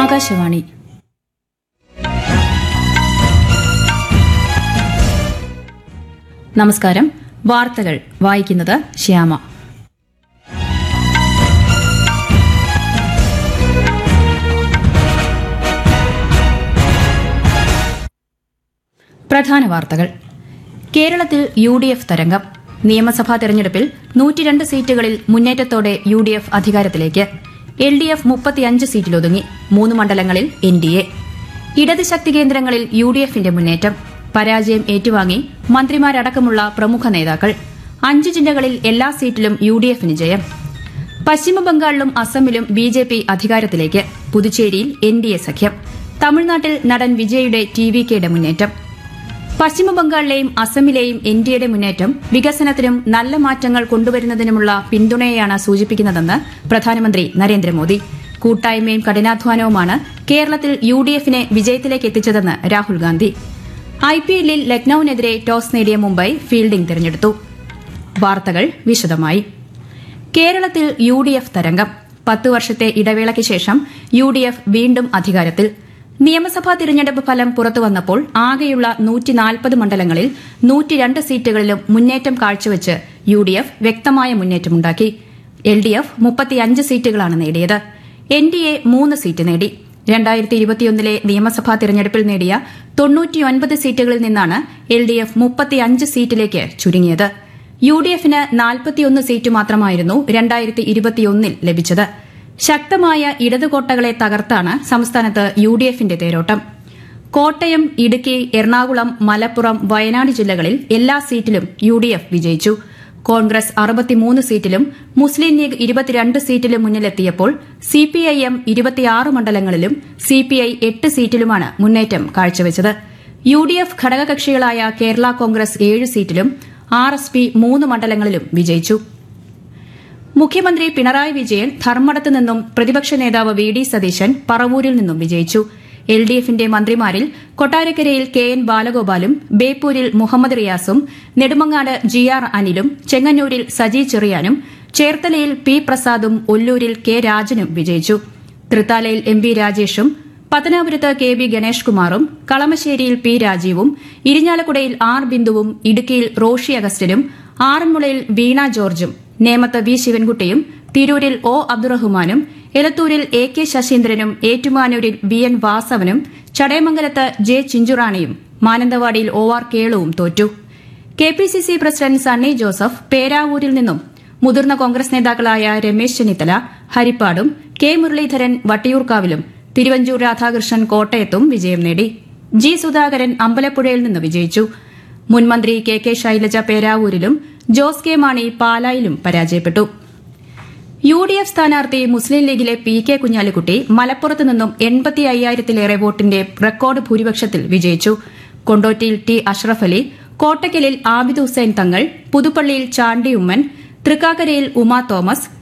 ആകാശവാണി നമസ്കാരം വാർത്തകൾ വായിക്കുന്നത് ശ്യാമ പ്രധാന വാർത്തകൾ കേരളത്തിൽ യു ഡി എഫ് തരംഗം നിയമസഭാ തെരഞ്ഞെടുപ്പിൽ നൂറ്റിരണ്ട് സീറ്റുകളിൽ മുന്നേറ്റത്തോടെ യു ഡി എഫ് അധികാരത്തിലേക്ക് എൽ ഡി എഫ് മുപ്പത്തിയഞ്ച് സീറ്റിലൊതുങ്ങി മൂന്ന് മണ്ഡലങ്ങളിൽ എൻ ഡി എ ഇടത് ശക്തി കേന്ദ്രങ്ങളിൽ യു ഡി എഫിന്റെ മുന്നേറ്റം പരാജയം ഏറ്റുവാങ്ങി മന്ത്രിമാരടക്കമുള്ള പ്രമുഖ നേതാക്കൾ അഞ്ച് ജില്ലകളിൽ എല്ലാ സീറ്റിലും യു ഡി എഫിന് ജയം പശ്ചിമബംഗാളിലും അസമിലും ബി ജെ പി അധികാരത്തിലേക്ക് പുതുച്ചേരിയിൽ എൻ ഡി എ സഖ്യം തമിഴ്നാട്ടിൽ നടൻ വിജയുടെ ടി വി കെയുടെ മുന്നേറ്റം പശ്ചിമബംഗാളിലെയും അസമിലെയും എൻ ഡി എയുടെ മുന്നേറ്റം വികസനത്തിനും നല്ല മാറ്റങ്ങൾ കൊണ്ടുവരുന്നതിനുമുള്ള പിന്തുണയെയാണ് സൂചിപ്പിക്കുന്നതെന്ന് പ്രധാനമന്ത്രി നരേന്ദ്രമോദി കൂട്ടായ്മയും കഠിനാധ്വാനവുമാണ് കേരളത്തിൽ യു ഡി എഫിനെ വിജയത്തിലേക്ക് എത്തിച്ചതെന്ന് രാഹുൽ ഗാന്ധി ഐ പി എല്ലിൽ ലക്നൌവിനെതിരെ ടോസ് നേടിയ മുംബൈ ഫീൽഡിംഗ് തെരഞ്ഞെടുത്തു വാർത്തകൾ വിശദമായി കേരളത്തിൽ യു ഡി എഫ് തരംഗം പത്ത് വർഷത്തെ ഇടവേളയ്ക്ക് ശേഷം യു ഡി എഫ് വീണ്ടും അധികാരത്തിൽ നിയമസഭാ തിരഞ്ഞെടുപ്പ് ഫലം പുറത്തുവന്നപ്പോൾ ആകെയുള്ള നൂറ്റിനാൽപ്പത് മണ്ഡലങ്ങളിൽ നൂറ്റിരണ്ട് സീറ്റുകളിലും മുന്നേറ്റം കാഴ്ചവെച്ച് യു ഡി എഫ് വ്യക്തമായ മുന്നേറ്റമുണ്ടാക്കി എൽ ഡി എഫ് മുപ്പത്തിയഞ്ച് സീറ്റുകളാണ് നേടിയത് എൻ ഡി എ മൂന്ന് സീറ്റ് നേടി രണ്ടായിരത്തി ഇരുപത്തിയൊന്നിലെ നിയമസഭാ തിരഞ്ഞെടുപ്പിൽ നേടിയ തൊണ്ണൂറ്റിയൊൻപത് സീറ്റുകളിൽ നിന്നാണ് എൽ ഡി എഫ് മുപ്പത്തിയഞ്ച് സീറ്റിലേക്ക് ചുരുങ്ങിയത് യു ഡി എഫിന് നാൽപ്പത്തിയൊന്ന് സീറ്റ് മാത്രമായിരുന്നു രണ്ടായിരത്തി ഇരുപത്തിയൊന്നിൽ ലഭിച്ചത് ശക്തമായ ഇടതുകോട്ടകളെ തകർത്താണ് സംസ്ഥാനത്ത് യു ഡി എഫിന്റെ തേരോട്ടം കോട്ടയം ഇടുക്കി എറണാകുളം മലപ്പുറം വയനാട് ജില്ലകളിൽ എല്ലാ സീറ്റിലും യു ഡി എഫ് വിജയിച്ചു കോൺഗ്രസ് അറുപത്തിമൂന്ന് സീറ്റിലും മുസ്ലിം ലീഗ് ഇരുപത്തിരണ്ട് സീറ്റിലും മുന്നിലെത്തിയപ്പോൾ സിപിഐഎം ഇരുപത്തിയാറ് മണ്ഡലങ്ങളിലും സിപിഐ എട്ട് സീറ്റിലുമാണ് മുന്നേറ്റം കാഴ്ചവെച്ചത് യു ഡി എഫ് ഘടകകക്ഷികളായ കേരള കോൺഗ്രസ് ഏഴ് സീറ്റിലും ആർ എസ് പി മൂന്ന് മണ്ഡലങ്ങളിലും വിജയിച്ചു മുഖ്യമന്ത്രി പിണറായി വിജയൻ ധർമ്മടത്ത് നിന്നും പ്രതിപക്ഷ നേതാവ് വി ഡി സതീശൻ പറവൂരിൽ നിന്നും വിജയിച്ചു എൽ ഡി എഫിന്റെ മന്ത്രിമാരിൽ കൊട്ടാരക്കരയിൽ കെ എൻ ബാലഗോപാലും ബേപ്പൂരിൽ മുഹമ്മദ് റിയാസും നെടുമങ്ങാട് ജി ആർ അനിലും ചെങ്ങന്നൂരിൽ സജി ചെറിയാനും ചേർത്തലയിൽ പി പ്രസാദും ഒല്ലൂരിൽ കെ രാജനും വിജയിച്ചു തൃത്താലയിൽ എം വി രാജേഷും പത്തനാപുരത്ത് കെ ബി ഗണേഷ് കുമാറും കളമശ്ശേരിയിൽ പി രാജീവും ഇരിഞ്ഞാലക്കുടയിൽ ആർ ബിന്ദുവും ഇടുക്കിയിൽ റോഷി അഗസ്റ്റിനും ആറന്മുളയിൽ വീണ ജോർജും നേമത്ത് വി ശിവൻകുട്ടിയും തിരൂരിൽ ഒ അബ്ദുറഹ്മാനും എലത്തൂരിൽ എ കെ ശശീന്ദ്രനും ഏറ്റുമാനൂരിൽ വി എൻ വാസവനും ചടയമംഗലത്ത് ജെ ചിഞ്ചുറാണിയും മാനന്തവാടിയിൽ ഒ ആർ കേളുവും തോറ്റു K P C C president Sunny Joseph പേരാവൂരിൽ നിന്നും മുതിർന്ന കോൺഗ്രസ് നേതാക്കളായ രമേശ് ചെന്നിത്തല ഹരിപ്പാടും കെ മുരളീധരൻ വട്ടിയൂർക്കാവിലും തിരുവഞ്ചൂർ രാധാകൃഷ്ണൻ കോട്ടയത്തും വിജയം നേടി ജി സുധാകരൻ അമ്പലപ്പുഴയിൽ നിന്ന് വിജയിച്ചു മുൻമന്ത്രി കെ കെ ശൈലജ പേരാവൂരിലും ജോസ് കെ മാണി പാലായിലും പരാജയപ്പെട്ടു യു ഡി എഫ് സ്ഥാനാർത്ഥി മുസ്ലിം ലീഗിലെ പി കെ കുഞ്ഞാലിക്കുട്ടി മലപ്പുറത്ത് നിന്നും എൺപത്തി അയ്യായിരത്തിലേറെ വോട്ടിന്റെ റെക്കോർഡ് ഭൂരിപക്ഷത്തിൽ വിജയിച്ചു കൊണ്ടോട്ടിയിൽ ടി അഷ്റഫ് അലി കോട്ടയ്ക്കലിൽ ആബിദ് ഹുസൈൻ തങ്ങൾ പുതുപ്പള്ളിയിൽ ചാണ്ടി ഉമ്മൻ തൃക്കാക്കരയിൽ ഉമാ തോമസ്